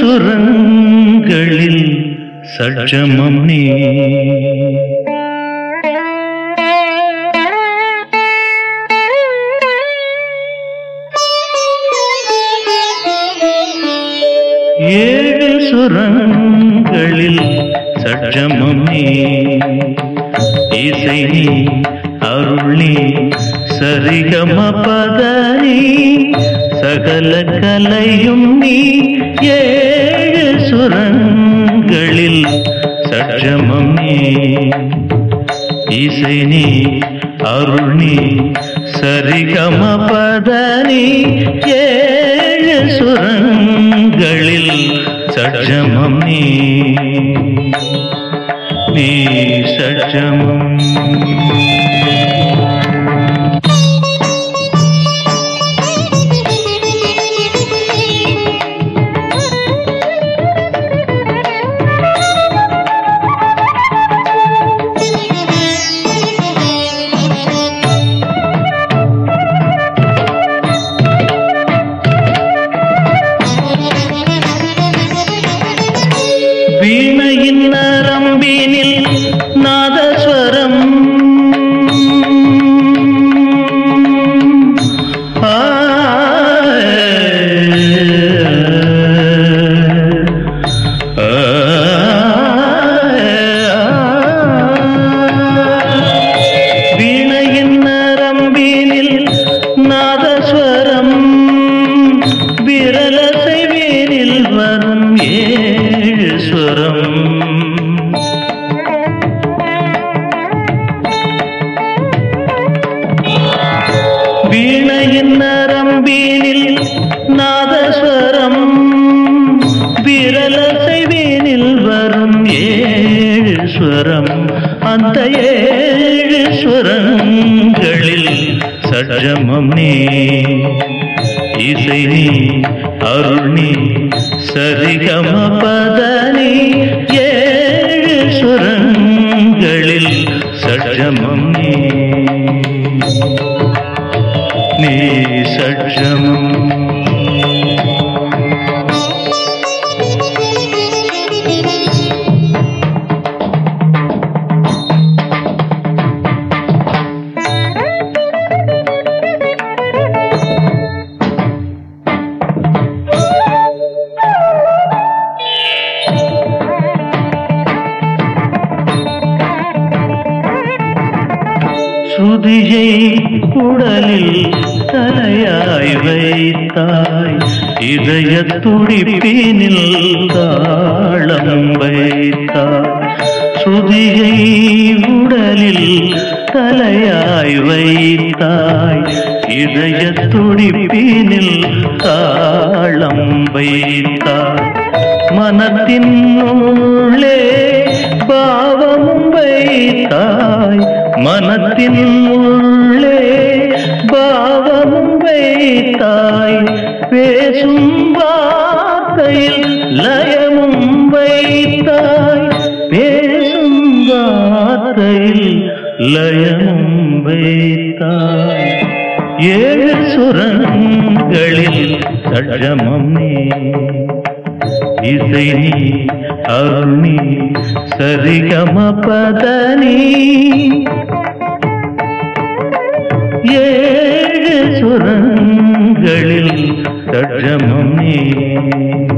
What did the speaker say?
சுரங்களில் சட்சமம் நீ ஏழு சுரங்களில் சட்சமம் நீ இசை நீ அருள் நீ சரிகம பதனி சகல கலையும் நீ ஏழு சுரங்களில் சட்சமம் நீ இசை நீ அருள் நீ சரிகம பதனி ஏழு சுரங்களில் சட்சமம் நீ நீ சட்சமம் வீணையின் நரம்பினில் நாதஸ்வரம் ஆ, ஆ, வீணையின் நரம்பினில் நாதஸ்வரம் விரலசை வீரில் வரும் ஏழு ஸ்வரம் வீணையின் நரம்பினில் நாதஸ்வரம் விரலசை வீணில் வரும் ஏழு ஸ்வரம் அந்த ஏழு ஸ்வரங்களில் சஜமம் நீ இசை நீ அருள் நீ சரிகம பதனி ஏழு சுரங்களில் சஜமம் நீ நீ சஜமம் சுதியை உடலில் தலையாய் வைத்தாய் இதய துடிப்பினில் தாளம் வைத்தாய் சுதியை உடலில் தலையாய் வைத்தாய் இதய துடிப்பினில் தாளம் வைத்தாய் மனத்தின் உள்ளே பாவமும் வைத்தாய் மனத்தின் உள்ளே பாவமும் வைத்தாய் பேசும் வார்த்தையில் லயமும் வைத்தாய் பேசும் வார்த்தையில் லயமும் வைத்தாய் ஏழு சுரங்களில் சஜமம் நீ இசை நீ அருள் நீ சரிகம பதனி ஏழு சுரங்களில் சஜமம் நீ